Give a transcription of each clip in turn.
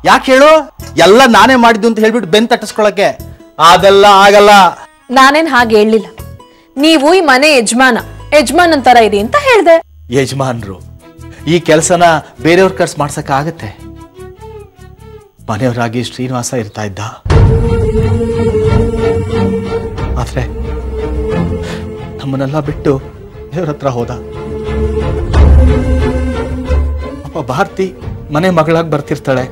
ಯಾಕೆ ಹೇಳು ಎಲ್ಲ ನಾನೇ ಮಾಡಿದ್ದು ಅಂತ ಹೇಳ್ಬಿಟ್ಟು ಬೆನ್ ತಟ್ಟಿಸ್ಕೊಳಕ್ಕೆ ಅದೆಲ್ಲ ಆಗಲ್ಲ ನಾನೇನ್ ಹಾಗೆ ಹೇಳಲಿಲ್ಲ ನೀವು ಈ ಮನೆ ಯಜಮಾನ ಯಜಮಾನನ್ ತರ ಇದೆ ಅಂತ ಹೇಳ್ದೆ ಯಜಮಾನ್ರು ಈ ಕೆಲಸನ ಬೇರೆಯವ್ರ ಕರ್ಸ್ ಮಾಡ್ಸಕ್ ಆಗತ್ತೆ ಮನೆಯವರಾಗಿ ಶ್ರೀನಿವಾಸ ಇರ್ತಾ ಇದ್ದ ಆದ್ರೆ ನಮ್ಮನ್ನೆಲ್ಲ ಬಿಟ್ಟು ದೇವ್ರ ಹತ್ರ ಹೋದ ಅಪ್ಪ ಭಾರತಿ ಮನೆ ಮಗಳಾಗಿ ಬರ್ತಿರ್ತಾಳೆ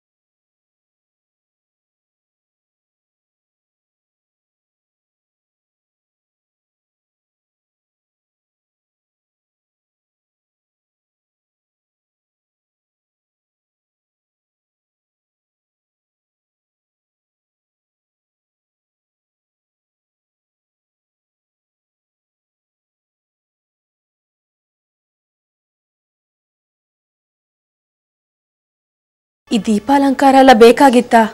ಈ ದೀಪಾಲಂಕಾರ ಎಲ್ಲ ಬೇಕಾಗಿತ್ತಾ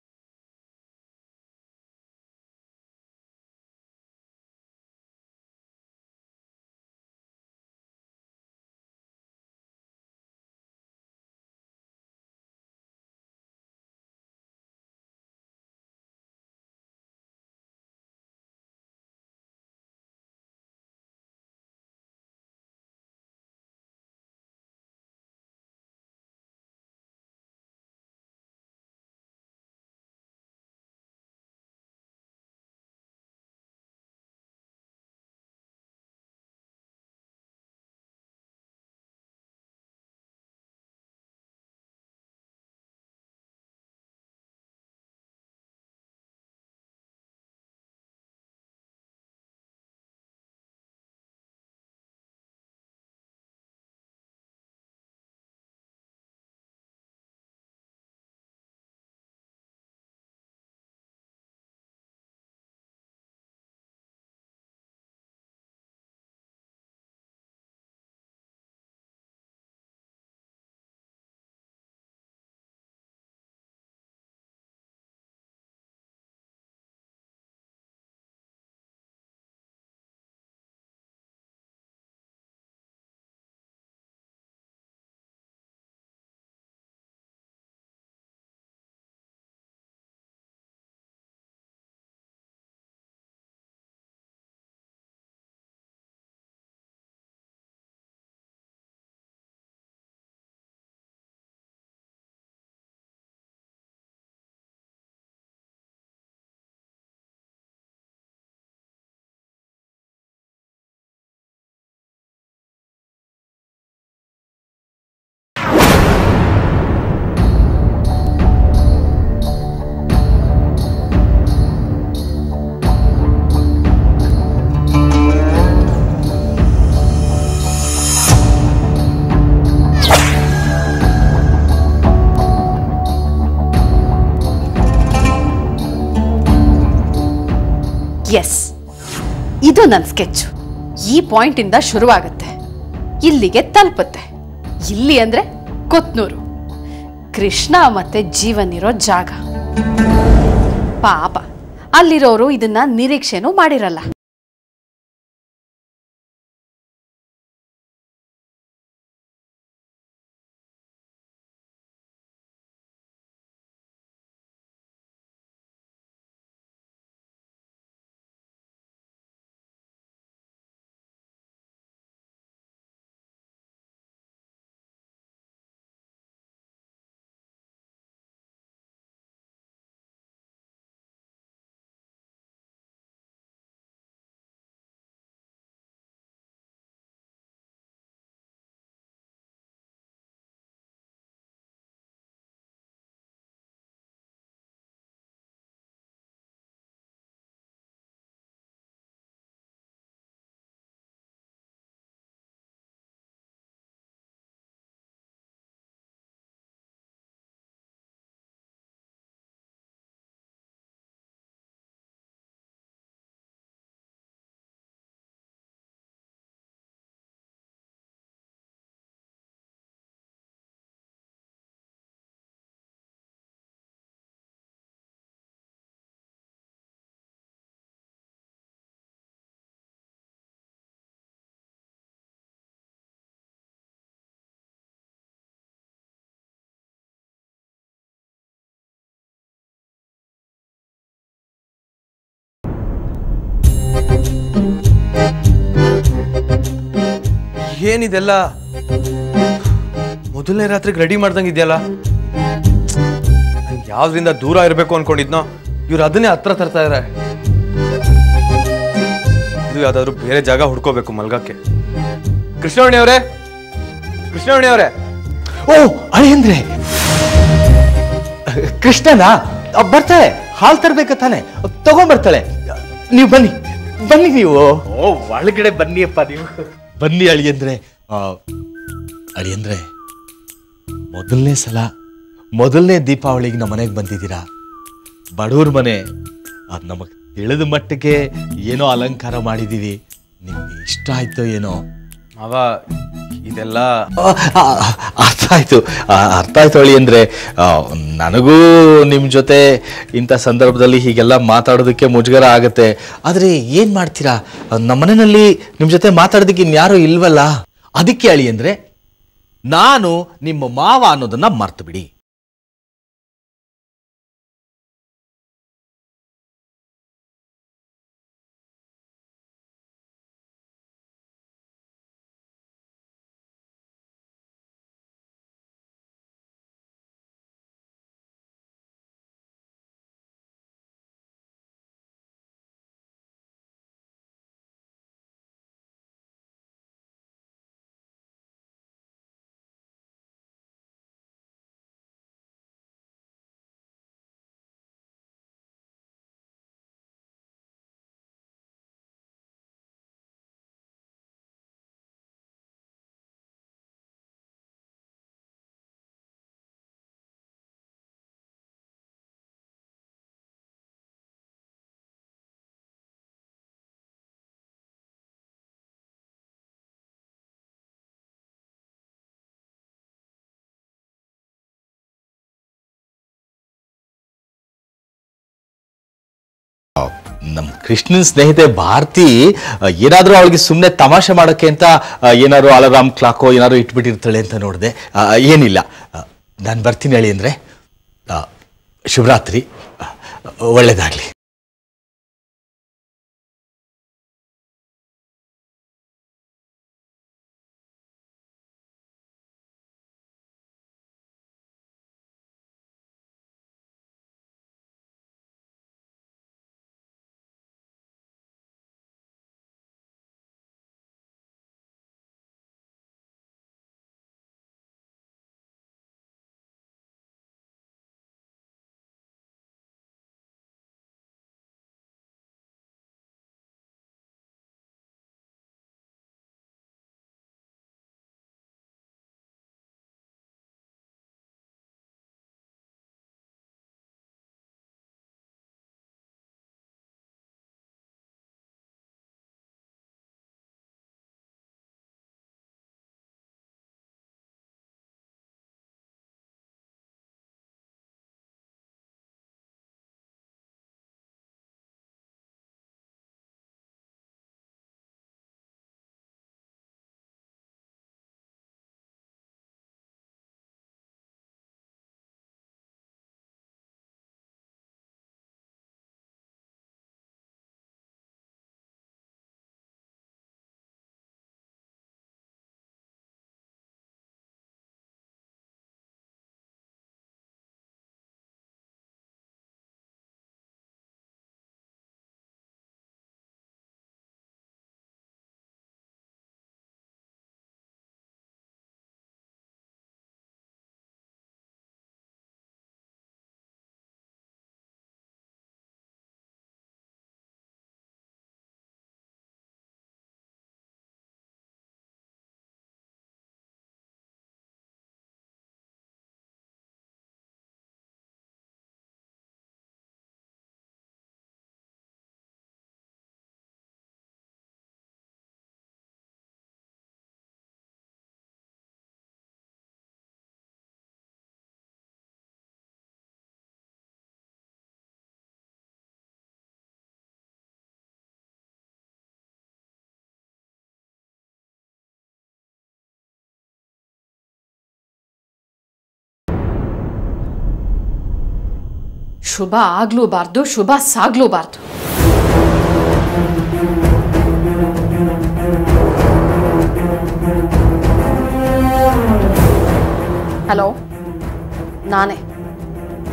ಎಸ್ ಇದು ನನ್ನ ಸ್ಕೆಚ್ ಈ ಪಾಯಿಂಟಿಂದ ಶುರುವಾಗುತ್ತೆ ಇಲ್ಲಿಗೆ ತಲುಪುತ್ತೆ ಇಲ್ಲಿ ಅಂದ್ರೆ ಕೊತ್ನೂರು ಕೃಷ್ಣ ಮತ್ತೆ ಜೀವನ್ ಇರೋ ಜಾಗ ಪಾಪ ಅಲ್ಲಿರೋರು ಇದನ್ನ ನಿರೀಕ್ಷೆನೂ ಮಾಡಿರಲ್ಲ ಏನಿದೆಲ್ಲ ಮೊದಲನೇ ರಾತ್ರಿಗೆ ರೆಡಿ ಮಾಡ್ದಂಗೆ ಇದೆಯಲ್ಲ ನಂಗೆ ಯಾವ್ದ್ರಿಂದ ದೂರ ಇರಬೇಕು ಅನ್ಕೊಂಡಿದ್ನೋ ಇವ್ರು ಅದನ್ನೇ ಹತ್ರ ತರ್ತಾ ಇದಾರೆ ಇದು ಯಾವ್ದಾದ್ರು ಬೇರೆ ಜಾಗ ಹುಡ್ಕೋಬೇಕು ಮಲ್ಗಕ್ಕೆ ಕೃಷ್ಣವಣಿ ಅವರೇ ಕೃಷ್ಣವಣಿ ಅವರೇ ಓ ಅಳಿಯಂದ್ರೆ ಕೃಷ್ಣನಾ ಅ, ಬರ್ತಾಳೆ ಹಾಲ್ ತರ್ಬೇಕ ತಾನೆ ತಗೊಂಬರ್ತಾಳೆ ನೀವು ಬನ್ನಿ ಬನ್ನಿ ನೀವು ಓ ಒಳಗಡೆ ಬನ್ನಿಯಪ್ಪ ನೀವು ಬನ್ನಿ ಅಳಿಯಂದ್ರೆ ಆ, ಅಳಿಯಂದ್ರೆ ಮೊದಲನೇ ಸಲ ಮೊದಲನೇ ದೀಪಾವಳಿಗೆ ನಮ್ಮ ಮನೆಗೆ ಬಂದಿದ್ದೀರಾ ಬಡವ್ರ ಮನೆ ಅದು ನಮಗೆ ತಿಳಿದ ಮಟ್ಟಿಗೆ ಏನೋ ಅಲಂಕಾರ ಮಾಡಿದ್ದೀವಿ ನಿಮ್ಗೆ ಇಷ್ಟ ಆಯ್ತೋ ಏನೋ ಮಾವ ಇದೆಲ್ಲ ಆ, ಆ, ಅರ್ಥ ಆಯ್ತು ಆ, ಅರ್ಥ ಆಯ್ತು ಅಳಿ ಅಂದ್ರೆ ಆ, ನನಗೂ ನಿಮ್ಮ ಜೊತೆ ಇಂಥ ಸಂದರ್ಭದಲ್ಲಿ ಹೀಗೆಲ್ಲ ಮಾತಾಡೋದಕ್ಕೆ ಮುಜುಗರ ಆಗತ್ತೆ ಆದರೆ ಏನು ಮಾಡ್ತೀರಾ ನಮ್ಮ ಮನೆಯಲ್ಲಿ ನಿಮ್ಮ ಜೊತೆ ಮಾತಾಡೋದಕ್ಕೆ ಇನ್ಯಾರೂ ಇಲ್ವಲ್ಲ ಅದಕ್ಕೆ ಅಳಿ ಅಂದ್ರೆ ನಾನು ನಿಮ್ಮ ಮಾವ ಅನ್ನೋದನ್ನ ಮರ್ತು ಬಿಡಿ ನಮ್ಮ ಕೃಷ್ಣನ್ ಸ್ನೇಹಿತೆ ಭಾರತಿ ಆ, ಏನಾದ್ರೂ ಅವಳಿಗೆ ಸುಮ್ಮನೆ ತಮಾಷೆ ಮಾಡೋಕ್ಕೆ ಅಂತ ಆ, ಏನಾದ್ರು ಅಲಾರಾಮ್ ಕ್ಲಾಕೋ ಏನಾದ್ರು ಇಟ್ಬಿಟ್ಟಿರ್ತಾಳೆ ಅಂತ ನೋಡಿದೆ ಏನಿಲ್ಲ ನಾನು ಬರ್ತೀನಿ ಹೇಳಿ ಅಂದರೆ ಶಿವರಾತ್ರಿ ಆ, ಒಳ್ಳೇದಾಗ್ಲಿ ಶುಭ ಆಗ್ಲೂಬಾರ್ದು ಶುಭ ಸಾಗ್ಲೂಬಾರ್ದು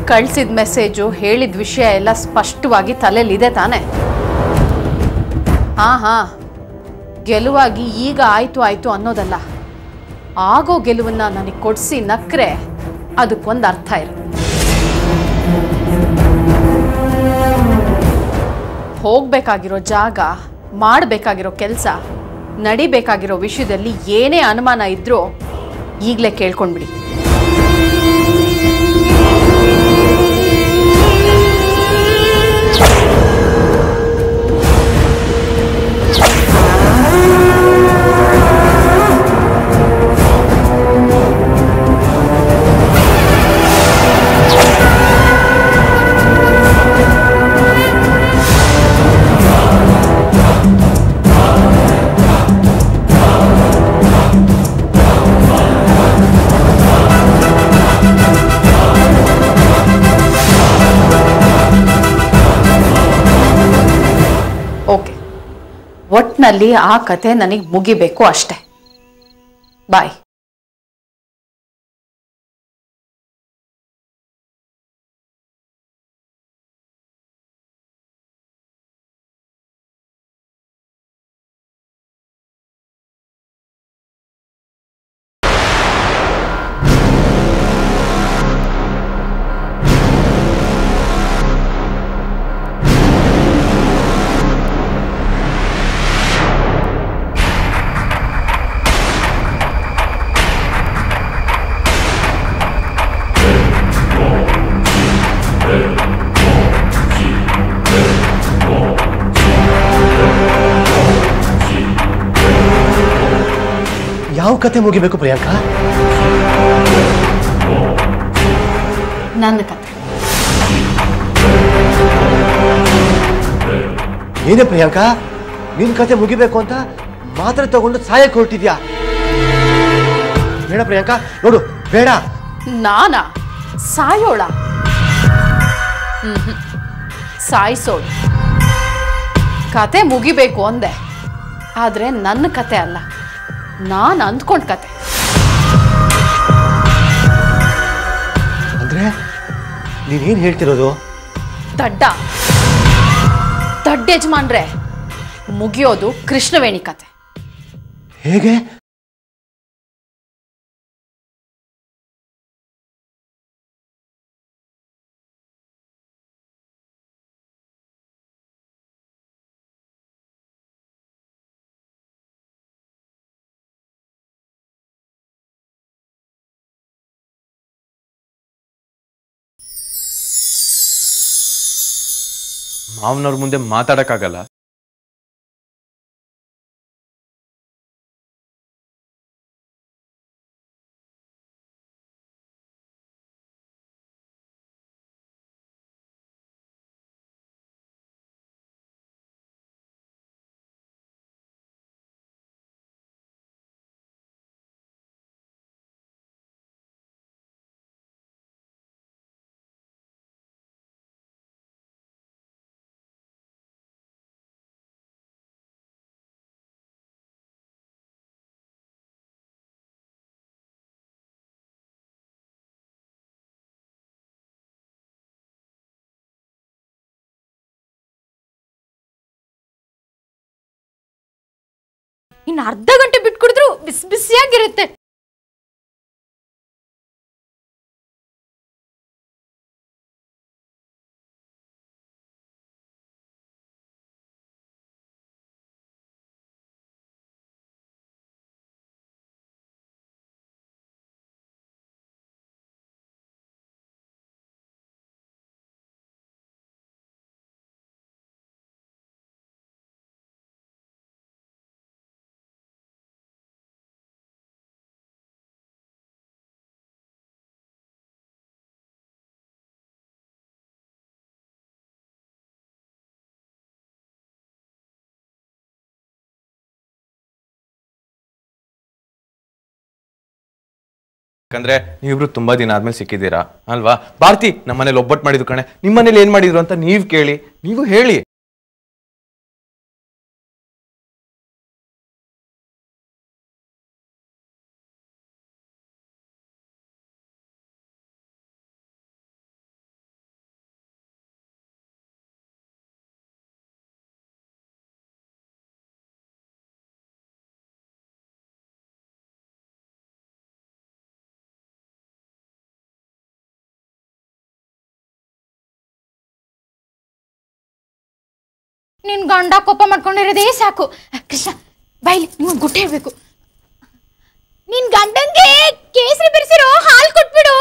ಕಳ್ಸಿದ ಮೆಸೇಜು ಹೇಳಿದ ವಿಷಯ ಎಲ್ಲ ಸ್ಪಷ್ಟವಾಗಿ ತಲೆಯಲ್ಲಿದೆ ತಾನೆ ಹಾ ಹಾ ಗೆಲುವಾಗಿ ಈಗ ಆಯ್ತು ಆಯ್ತು ಅನ್ನೋದಲ್ಲ ಆಗೋ ಗೆಲುವನ್ನ ನನಗೆ ಕೊಡಿಸಿ ನಕ್ರೆ ಅದಕ್ಕೊಂದು ಅರ್ಥ ಇರುತ್ತೆ ಹೋಗ್ಬೇಕಾಗಿರೋ ಜಾಗ ಮಾಡಬೇಕಾಗಿರೋ ಕೆಲಸ ನಡಿಬೇಕಾಗಿರೋ ವಿಷಯದಲ್ಲಿ ಏನೇ ಅನುಮಾನ ಇದ್ರೂ ಈಗಲೇ ಕೇಳ್ಕೊಂಡ್ಬಿಡಿ ಓಕೆ ಒಟ್ನಲ್ಲಿ ಆ ಕತೆ ನನಗೆ ಮುಗಿಬೇಕು ಅಷ್ಟೆ ಬಾಯ್ ಯಾವ ಕತೆ ಮುಗಿಬೇಕು ಪ್ರಿಯಾಂಕಾ ನನ್ನ ಕತೆ ಏನೇ ಪ್ರಿಯಾಂಕಾ ನಿನ್ ಕತೆ ಮುಗಿಬೇಕು ಅಂತ ಮಾತ್ರೆ ತಗೊಂಡು ಸಾಯಕ್ಕೆ ಹೊರಟಿದ್ಯಾ ಬೇಡ ಪ್ರಿಯಾಂಕಾ ನೋಡು ಬೇಡ ನಾನಾ ಸಾಯೋಳ ಮ್ಹೂ. ಸಾಯಿಸೋಳು ಕತೆ ಮುಗಿಬೇಕು ಅಂದೆ ಆದರೆ ನನ್ನ ಕತೆ ಅಲ್ಲ ನಾನು ಅಂದ್ಕೊಂಡ್ ಕತೆ ಅಂದ್ರೆ ನೀನೇನ್ ಹೇಳ್ತಿರೋದು ದಡ್ಡ ದಡ್ಡ ಯಜಮಾನ್ರೆ ಮುಗಿಯೋದು ಕೃಷ್ಣವೇಣಿ ಕತೆ ಹೇಗೆ ಮಾವನವ್ರ ಮುಂದೆ ಮಾತಾಡಕ್ಕಾಗಲ್ಲ ಇನ್ನು ಅರ್ಧ ಗಂಟೆ ಬಿಟ್ಟು ಕುಡಿದ್ರು ಬಿಸಿ ಬಿಸಿಯಾಗಿರುತ್ತೆ ಯಾಕಂದ್ರೆ ನೀವಿಬ್ರು ತುಂಬಾ ದಿನ ಆದ್ಮೇಲೆ ಸಿಕ್ಕಿದ್ದೀರಾ ಅಲ್ವಾ ಭಾರತಿ ನಮ್ಮ ಮನೇಲಿ ಒಬ್ಬಟ್ಟು ಮಾಡಿದ್ರು ಕಣೆ ನಿಮ್ಮ ಮನೇಲಿ ಏನ್ ಮಾಡಿದ್ರು ಅಂತ ನೀವ್ ಕೇಳಿ ನೀವು ಹೇಳಿ ನಿನ್ ಗಂಡ ಕೋಪ ಮಾಡ್ಕೊಂಡಿರೋದೇ ಸಾಕು ಕೃಷ್ಣ ಬೈಲಿ ನಿಮ್ಗೆ ಗುಟ್ಟ ಹೇಳ್ಬೇಕು ನಿನ್ ಗಂಡಂಗೆ ಕೇಸರಿ ಬೆರೆಸಿರೋ ಹಾಲು ಕೊಟ್ಬಿಡು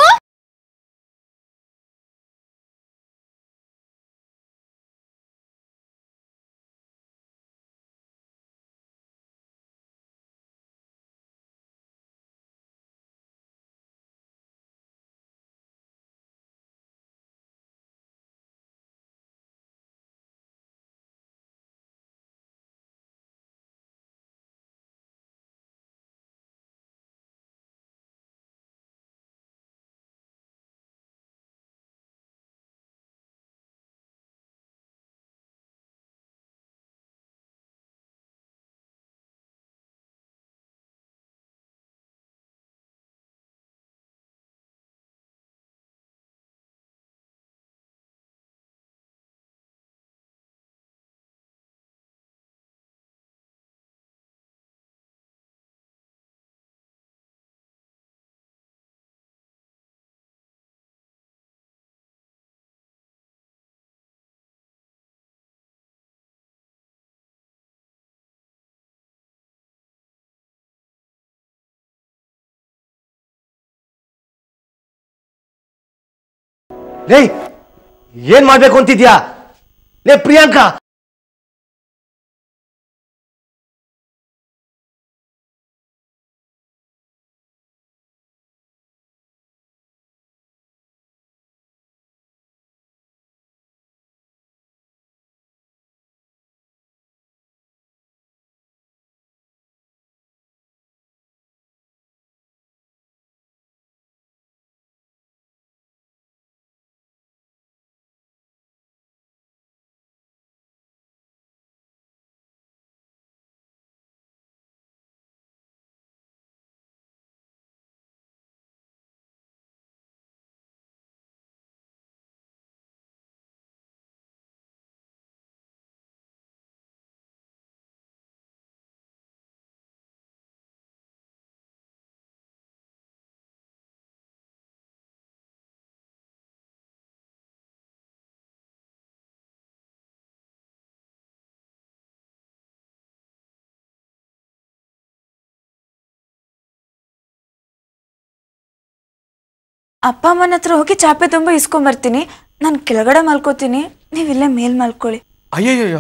ಲೇ ಏನ್ ಮಾಡ್ಬೇಕು ಅಂತಿದ್ಯಾ ಲೇ ಪ್ರಿಯಾಂಕಾ ಅಪ್ಪ ಅಮ್ಮನ ಹತ್ರ ಹೋಗಿ ಚಾಪೆ ತುಂಬ ಇಸ್ಕೊಂಬರ್ತೀನಿ ನಾನು ಕೆಳಗಡೆ ಮಲ್ಕೋತೀನಿ ನೀವು ಇಲ್ಲೇ ಮೇಲ್ ಮಲ್ಕೊಳ್ಳಿ ಅಯ್ಯಯ್ಯೋ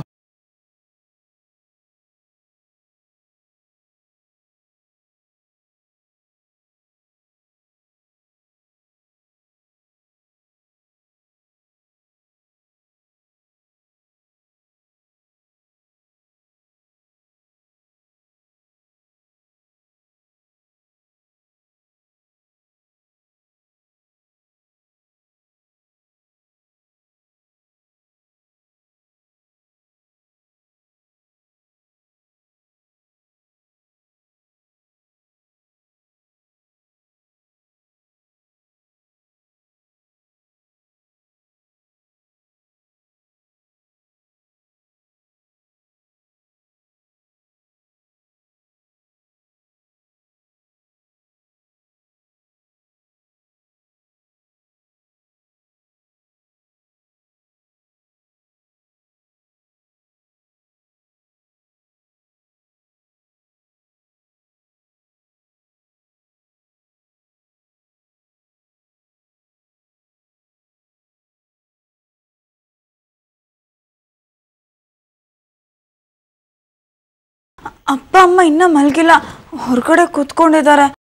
ಅಪ್ಪ ಅಮ್ಮ ಇನ್ನೂ ಮಲಗಿಲ್ಲ ಹೊರಗಡೆ ಕೂತ್ಕೊಂಡಿದ್ದಾರೆ